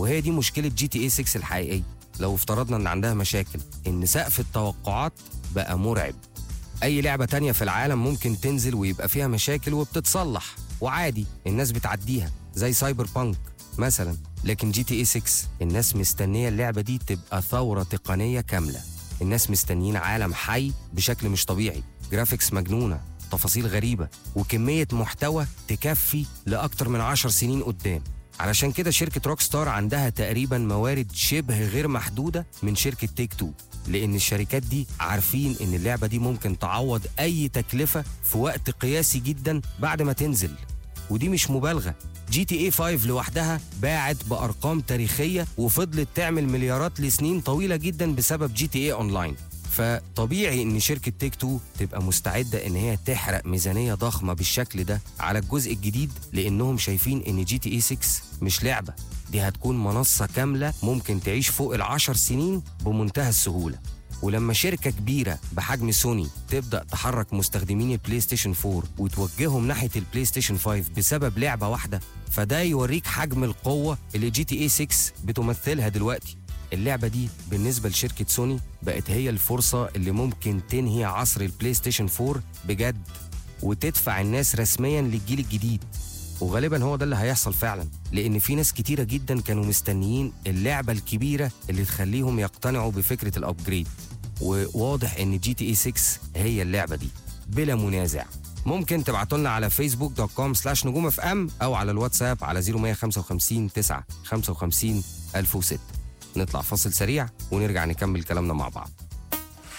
وهي دي مشكله جي تي اي 6 الحقيقيه لو افترضنا ان عندها مشاكل ان سقف التوقعات بقى مرعب اي لعبه تانية في العالم ممكن تنزل ويبقى فيها مشاكل وبتتصلح وعادي الناس بتعديها زي سايبر بانك مثلا لكن جي تي اي 6 الناس مستنيه اللعبه دي تبقى ثوره تقنيه كامله الناس مستنيين عالم حي بشكل مش طبيعي جرافيكس مجنونه تفاصيل غريبه وكميه محتوى تكفي لاكتر من عشر سنين قدام علشان كده شركة روك ستار عندها تقريبا موارد شبه غير محدودة من شركة تيك تو لأن الشركات دي عارفين إن اللعبة دي ممكن تعوض أي تكلفة في وقت قياسي جدا بعد ما تنزل ودي مش مبالغة جي تي اي 5 لوحدها باعت بأرقام تاريخية وفضلت تعمل مليارات لسنين طويلة جدا بسبب جي تي اي اونلاين فطبيعي ان شركه تيك تو تبقى مستعده ان هي تحرق ميزانيه ضخمه بالشكل ده على الجزء الجديد لانهم شايفين ان جي تي اي 6 مش لعبه دي هتكون منصه كامله ممكن تعيش فوق العشر سنين بمنتهى السهوله ولما شركة كبيرة بحجم سوني تبدأ تحرك مستخدمين البلاي ستيشن 4 وتوجههم ناحية البلاي ستيشن 5 بسبب لعبة واحدة فده يوريك حجم القوة اللي جي تي اي 6 بتمثلها دلوقتي اللعبة دي بالنسبة لشركة سوني بقت هي الفرصة اللي ممكن تنهي عصر البلاي ستيشن 4 بجد وتدفع الناس رسميا للجيل الجديد وغالبا هو ده اللي هيحصل فعلا لان في ناس كتيره جدا كانوا مستنيين اللعبه الكبيره اللي تخليهم يقتنعوا بفكره الابجريد وواضح ان جي تي اي 6 هي اللعبه دي بلا منازع ممكن تبعتوا لنا على فيسبوك دوت كوم سلاش نجوم اف ام او على الواتساب على 0155 9 55 1006 نطلع فاصل سريع ونرجع نكمل كلامنا مع بعض